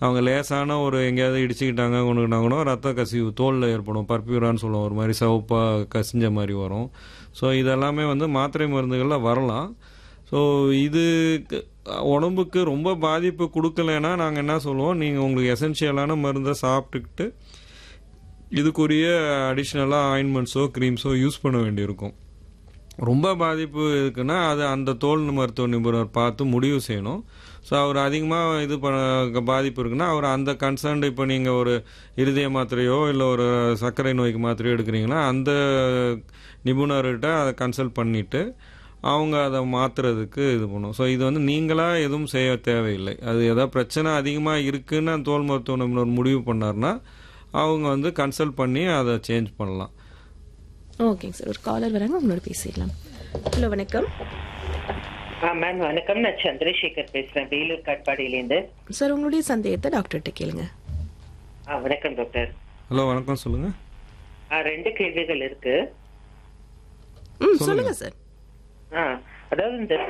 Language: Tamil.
அவங்க லேசான ஒரு எங்கேயாவது இடிச்சுக்கிட்டாங்க கொண்டுக்கிட்டா கூட ரத்த கசிவு தோலில் ஏற்படும் பர்பியூரான்னு சொல்லுவோம் ஒரு மாதிரி சிவப்பாக கசிஞ்ச மாதிரி வரும் ஸோ இதெல்லாமே வந்து மாத்திரை மருந்துகளில் வரலாம் ஸோ இது உடம்புக்கு ரொம்ப பாதிப்பு கொடுக்கலைன்னா நாங்கள் என்ன சொல்லுவோம் நீங்கள் உங்களுக்கு எசென்ஷியலான மருந்தை சாப்பிட்டுக்கிட்டு இதுக்குரிய அடிஷ்னலாக ஆயின்மெண்ட்ஸோ க்ரீம்ஸோ யூஸ் பண்ண வேண்டியிருக்கும் ரொம்ப பாதிப்பு இருக்குன்னா அது அந்த தோல் மருத்துவ நிபுணர் பார்த்து முடிவு செய்யணும் ஸோ அவர் அதிகமாக இது பண்ண பாதிப்பு இருக்குன்னா அவர் அந்த கன்சர்ன்டு இப்போ நீங்கள் ஒரு இருதய மாத்திரையோ இல்லை ஒரு சர்க்கரை நோய்க்கு மாத்திரையோ எடுக்கிறீங்கன்னா அந்த நிபுணர்கிட்ட அதை கன்சல்ட் பண்ணிவிட்டு அவங்க அதை மாற்றுறதுக்கு இது பண்ணும் ஸோ இது வந்து நீங்களாக எதுவும் செய்ய தேவையில்லை அது ஏதாவது பிரச்சனை அதிகமாக இருக்குன்னு அந்த தோல் மருத்துவ நிபுணர் முடிவு பண்ணார்னா அவங்க வந்து கன்சல்ட் பண்ணி அதை சேஞ்ச் பண்ணலாம் ஓகேங்க சார் ஒரு காலர் வராங்க உங்களோட பேசிடலாம் ஹலோ வணக்கம் ஆ மேம் வணக்கம் நான் சந்திரசேகர் பேசுறேன் வேலூர் காட்பாடியிலேருந்து சார் உங்களுடைய சந்தேகத்தை டாக்டர்கிட்ட கேளுங்க ஆ வணக்கம் டாக்டர் ஹலோ வணக்கம் சொல்லுங்கள் ஆ ரெண்டு கேள்விகள் இருக்கு ம் சொல்லுங்க சார் ஆ அதாவது இந்த